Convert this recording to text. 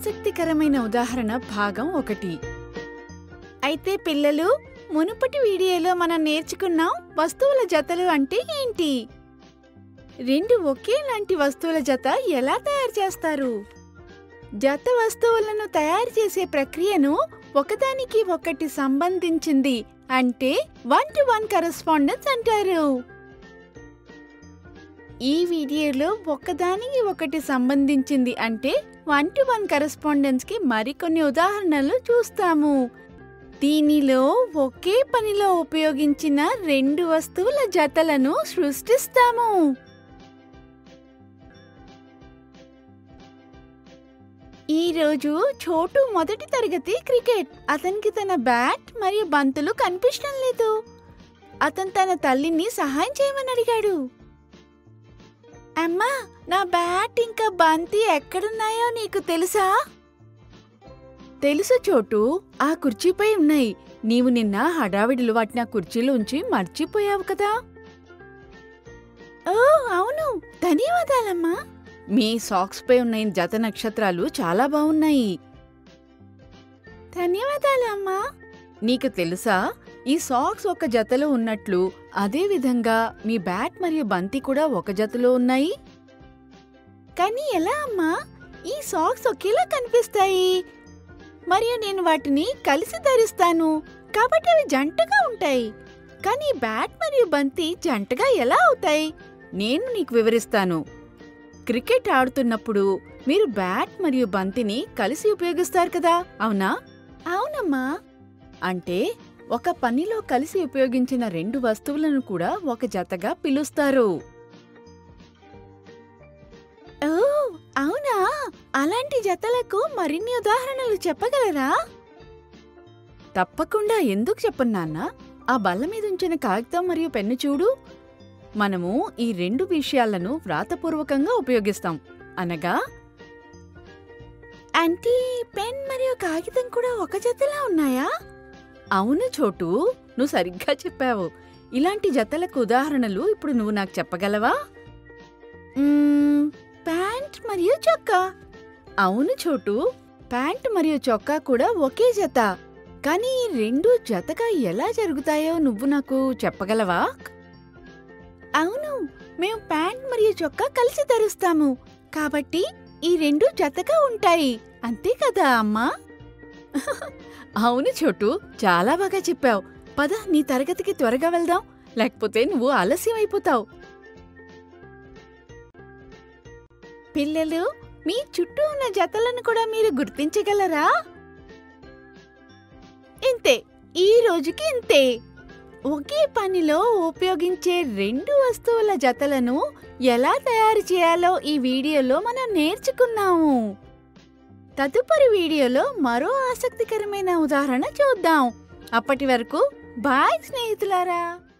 ఆసక్తికరమైన ఉదాహరణ భాగం ఒకటి అయితే పిల్లలు మునుపటి వీడియోలో మనం నేర్చుకున్నాం వస్తువుల జతలు అంటే ఏంటి రెండు ఒకేలాంటి వస్తువుల జత ఎలా తయారు చేస్తారు జత వస్తువులను తయారు చేసే ప్రక్రియను ఒకదానికి ఒకటి సంబంధించింది అంటే వన్ టు వన్ కరెస్పాండెన్స్ అంటారు ఈ వీడియోలో ఒకదానికి ఒకటి సంబంధించింది అంటే వన్ టు వన్ కరెస్పాండెన్స్ కి మరికొన్ని ఉదాహరణలు చూస్తాము దీనిలో ఒకే పనిలో ఉపయోగించిన రెండు వస్తువుల జతలను సృష్టిస్తాము ఈ రోజు చోటు మొదటి తరగతి క్రికెట్ అతనికి తన బ్యాట్ మరియు బంతులు కనిపించడం లేదు అతను తన తల్లిని సహాయం చేయమని అడిగాడు అమ్మా నా బ్యాట్ ఇంకా బంతి ఎక్కడున్నాయో నీకు తెలుసా తెలుసు చోటు ఆ కుర్చీపై ఉన్నాయి నీవు నిన్న హడావిడిలో వాటిని ఆ కుర్చీలో ఉంచి మర్చిపోయావు కదా ఓ అవును ధన్యవాదాలమ్మా మీ సాక్స్ పై ఉన్న ఈ జత నక్షత్రాలు చాలా బాగున్నాయి ధన్యవాదాలు అమ్మా నీకు తెలుసా ఈ సాక్స్ ఒక జతలో ఉన్నట్లు అదే విధంగా మీ బ్యాట్ మరియు బంతి కూడా ఒక జతలో ఉన్నాయి కానీ ఎలా అమ్మా ఈ సాక్స్ ఒకేలా కనిపిస్తాయి మరియు నేను వాటిని కలిసి ధరిస్తాను కాబట్టి అవి జంటగా ఉంటాయి కానీ బ్యాట్ మరియు బంతి జంటగా ఎలా అవుతాయి నేను నీకు వివరిస్తాను క్రికెట్ ఆడుతున్నప్పుడు మీరు బ్యాట్ మరియు బంతిని కలిసి ఉపయోగిస్తారు కదా అవునా అవునమ్మా అంటే ఒక పనిలో కలిసి ఉపయోగించిన రెండు వస్తువులను కూడా ఒక జతగా పిలుస్తారు ఓ అవునా అలాంటి జతలకు మరిన్ని ఉదాహరణలు చెప్పగలరా తప్పకుండా ఎందుకు చెప్పను నాన్న ఆ బల్ల మీద ఉంచిన కాగితం మరియు పెన్ను చూడు మనము ఈ రెండు విషయాలను వ్రాతపూర్వకంగా ఉపయోగిస్తాం అనగా అంటే పెన్ మరియు కాగితం కూడా ఒక జతలా ఉన్నాయా అవును చోటు నువ్వు సరిగ్గా చెప్పావు ఇలాంటి జతలకు ఉదాహరణలు ఇప్పుడు నువ్వు నాకు చెప్పగలవా మ్మ్, ప్యాంట్ మరియు చొక్కా అవును చోటు ప్యాంట్ మరియు చొక్కా కూడా ఒకే జత కానీ ఈ రెండు జతగా ఎలా జరుగుతాయో నువ్వు నాకు చెప్పగలవా అవును మేము ప్యాంట్ మరియు చొక్కా కలిసి ధరిస్తాము కాబట్టి ఈ రెండు జతగా ఉంటాయి అంతే కదా అమ్మా అవును చోటు చాలా బాగా చెప్పావు పద నీ తరగతికి త్వరగా వెళ్దాం లేకపోతే నువ్వు ఆలస్యం అయిపోతావు పిల్లలు మీ చుట్టూ ఉన్న జతలను కూడా మీరు గుర్తించగలరా ఇంతే ఈ రోజుకి ఇంతే ఒకే పనిలో ఉపయోగించే రెండు వస్తువుల జతలను ఎలా తయారు చేయాలో ఈ వీడియోలో మనం నేర్చుకున్నాము తదుపరి వీడియోలో మరో ఆసక్తికరమైన ఉదాహరణ చూద్దాం అప్పటి వరకు బాయ్ స్నేహితులారా